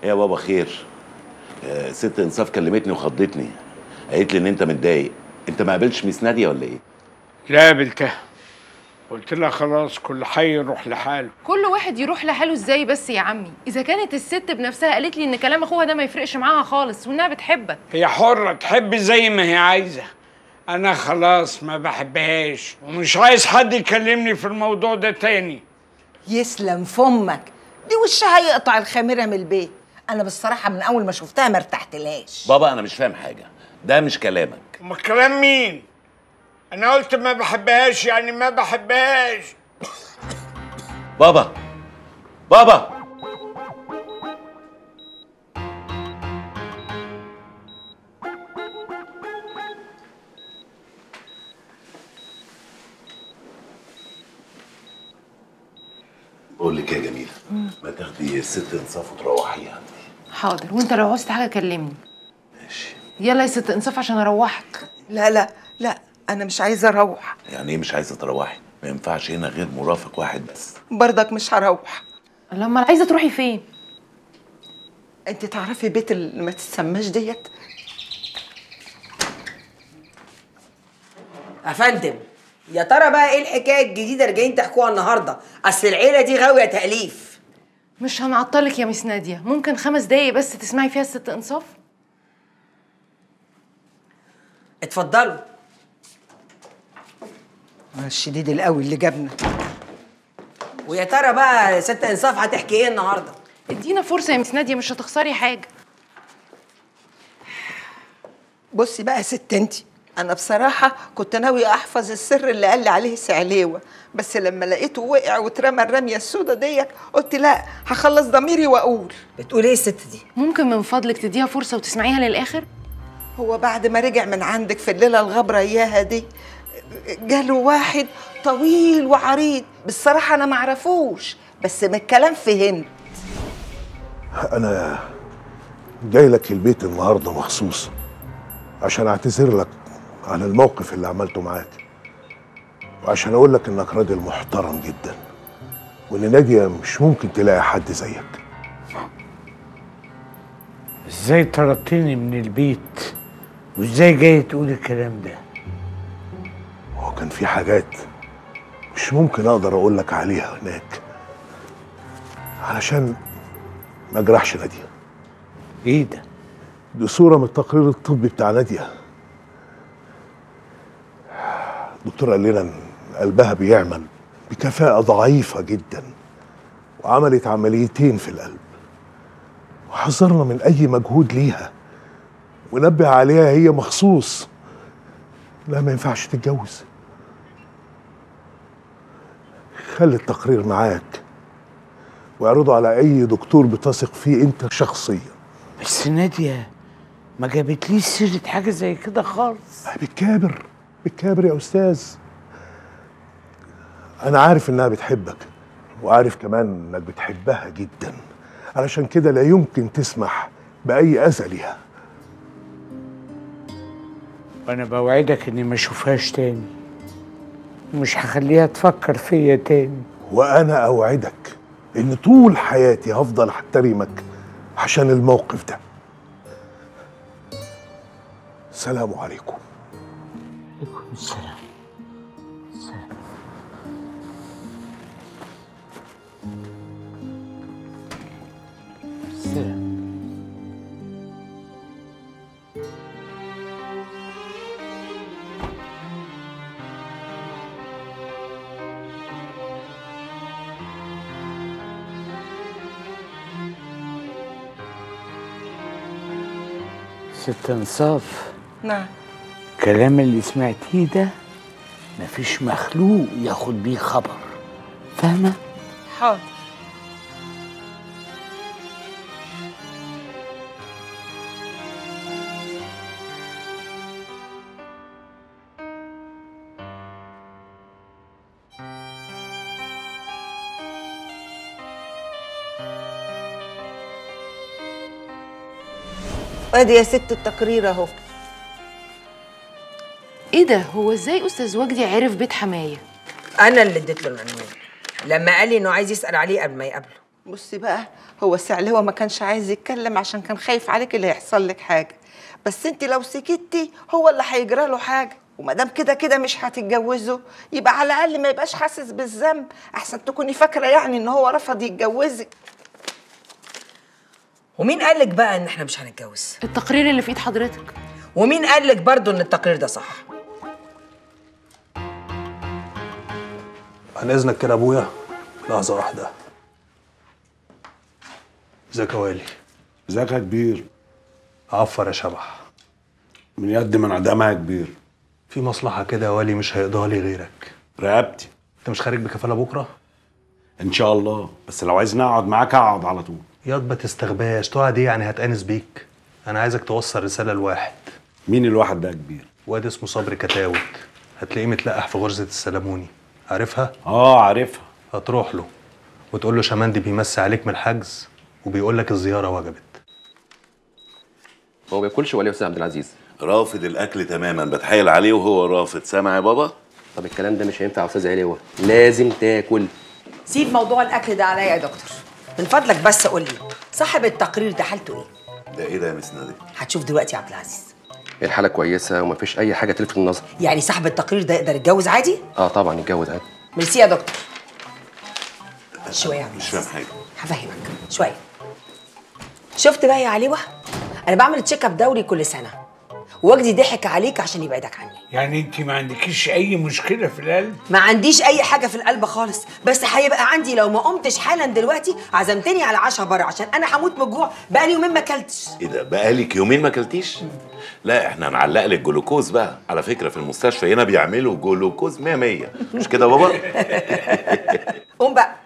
ايه يا بابا خير آه، ست انصاف كلمتني وخضتني قالت لي ان انت متضايق انت ما قابلتش ميس ناديه ولا ايه لا قابلتها قلت لها خلاص كل حي يروح لحاله كل واحد يروح لحاله ازاي بس يا عمي اذا كانت الست بنفسها قالت لي ان كلام اخوها ده ما يفرقش معاها خالص وانها بتحبك هي حرة تحب زي ما هي عايزة أنا خلاص ما بحبهاش ومش عايز حد يكلمني في الموضوع ده تاني يسلم فمك دي وشها يقطع الخميره من البيت انا بصراحه من اول ما شفتها ما ارتحتلهاش بابا انا مش فاهم حاجه ده مش كلامك أما كلام مين؟ أنا قلت ما بحبهاش يعني ما بحبهاش بابا بابا بقول لك إيه يا جميله ما تاخدي الست انصاف وتروحيها حاضر وانت لو عوزت حاجه كلمني ماشي يلا يا ست انصاف عشان اروحك لا لا لا انا مش عايزه اروح يعني ايه مش عايزه تروحي ما ينفعش هنا غير مرافق واحد بس برضك مش هروح لما عايزه تروحي فين انت تعرفي بيت اللي ما تتسماش ديت يا فندم يا ترى بقى ايه الحكايه الجديده اللي جايين تحكوها النهارده اصل العيله دي غاويه تاليف مش هنعطلك يا ميس ناديه ممكن خمس دقايق بس تسمعي فيها الست انصاف اتفضلوا الشديد القوي اللي جابنا ويا ترى بقى ست انصاف هتحكي ايه النهارده ادينا فرصه يا ميس ناديه مش هتخسري حاجه بصي بقى يا ست انتي انا بصراحه كنت ناويه احفظ السر اللي قال لي عليه سعليوه بس لما لقيته وقع واترمى الرميه السودا ديت قلت لا هخلص ضميري واقول بتقول ايه الست دي ممكن من فضلك تديها فرصه وتسمعيها للاخر هو بعد ما رجع من عندك في الليله الغبره اياها دي جاله واحد طويل وعريض بالصراحه انا معرفوش بس من الكلام فهمت انا جاي لك البيت النهارده مخصوص عشان اعتذر لك عن الموقف اللي عملته معاك وعشان اقول لك انك راجل محترم جدا وان ناديه مش ممكن تلاقي حد زيك ازاي طردتني من البيت وازاي جاي تقول الكلام ده هو كان في حاجات مش ممكن اقدر اقول لك عليها هناك علشان ما اجرحش ناديه ايه ده دي صورة من التقرير الطبي بتاع نادية الدكتور قال لنا ان قلبها بيعمل بكفاءة ضعيفة جدا وعملت عمليتين في القلب وحذرنا من أي مجهود ليها ونبه عليها هي مخصوص لا ما ينفعش تتجوز خلي التقرير معاك واعرضه على أي دكتور بتثق فيه أنت شخصيا بس ناديه ما جابتليش سيره حاجه زي كده خالص بتكابر بتكابر يا استاذ انا عارف انها بتحبك وعارف كمان انك بتحبها جدا علشان كده لا يمكن تسمح باي اذى ليها وانا بوعدك اني ما اشوفهاش تاني ومش هخليها تفكر فيا تاني وانا اوعدك ان طول حياتي هفضل احترمك عشان الموقف ده سلام عليكم عليكم السلام السلام ست انصاف نعم الكلام اللي سمعتيه ده مفيش مخلوق ياخد بيه خبر فاهمه حاضر ادي يا ست التقرير اهو ايه ده هو ازاي استاذ وجدي عرف بيت حمايه انا اللي اديت له العنوان لما قال لي انه عايز يسال عليه قبل ما يقابله بصي بقى هو سعلوه ما كانش عايز يتكلم عشان كان خايف عليك اللي هيحصل لك حاجه بس انت لو سكتي هو اللي هيجرى له حاجه وما دام كده كده مش هتتجوزه يبقى على الاقل ما يبقاش حاسس بالذنب احسن تكوني فاكره يعني ان هو رفض يتجوزك ومين قال لك بقى ان احنا مش هنتجوز التقرير اللي في ايد حضرتك ومين قال لك برضه ان التقرير ده صح عن اذنك كده ابويا لحظه واحده ازيك يا والي ازيك يا كبير عفر يا شبح من يد من عدمها يا كبير في مصلحه كده يا والي مش هيقضيها لي غيرك رقبتي انت مش خارج بكفاله بكره ان شاء الله بس لو عايزني اقعد معاك اقعد على طول ياض ما تستغباش تقعد ايه يعني هتأنس بيك انا عايزك توصل رساله لواحد مين الواحد ده يا كبير واد اسمه صبري كتاوت هتلاقيه متلقح في غرزه السلموني عارفها اه عارفها هتروح له وتقول له شمندي بيمسي عليك من الحجز وبيقول لك الزياره وجبت هو ما بياكلش ولا إيه يا استاذ عبد العزيز رافض الاكل تماما بتحايل عليه وهو رافض سامع يا بابا طب الكلام ده مش هينفع يا استاذ علوه لازم تاكل سيب موضوع الاكل ده عليا يا دكتور من فضلك بس قول لي صاحب التقرير ده حالته ايه ده ايه ده يا مس نادي هتشوف دلوقتي يا عبد العزيز الحاله كويسه ومفيش اي حاجه تلفت النظر يعني صاحب التقرير ده يقدر يتجوز عادي اه طبعا يتجوز عادي ميرسي يا دكتور شويه يا عبد مش العزيز. فاهم حاجه هفهمك شويه شفت بقى يا عليوه انا بعمل تشيك اب دوري كل سنه وجدي ضحك عليك عشان يبعدك عني يعني انت ما عندكيش اي مشكله في القلب ما عنديش اي حاجه في القلب خالص بس هيبقى عندي لو ما قمتش حالا دلوقتي عزمتني على عشاء بره عشان انا هموت من الجوع بقالي يومين ما اكلتش ايه ده بقالك يومين ما اكلتيش لا احنا هنعلق لك جلوكوز بقى على فكره في المستشفى هنا بيعملوا جلوكوز 100 100 مش كده يا بابا قوم بقى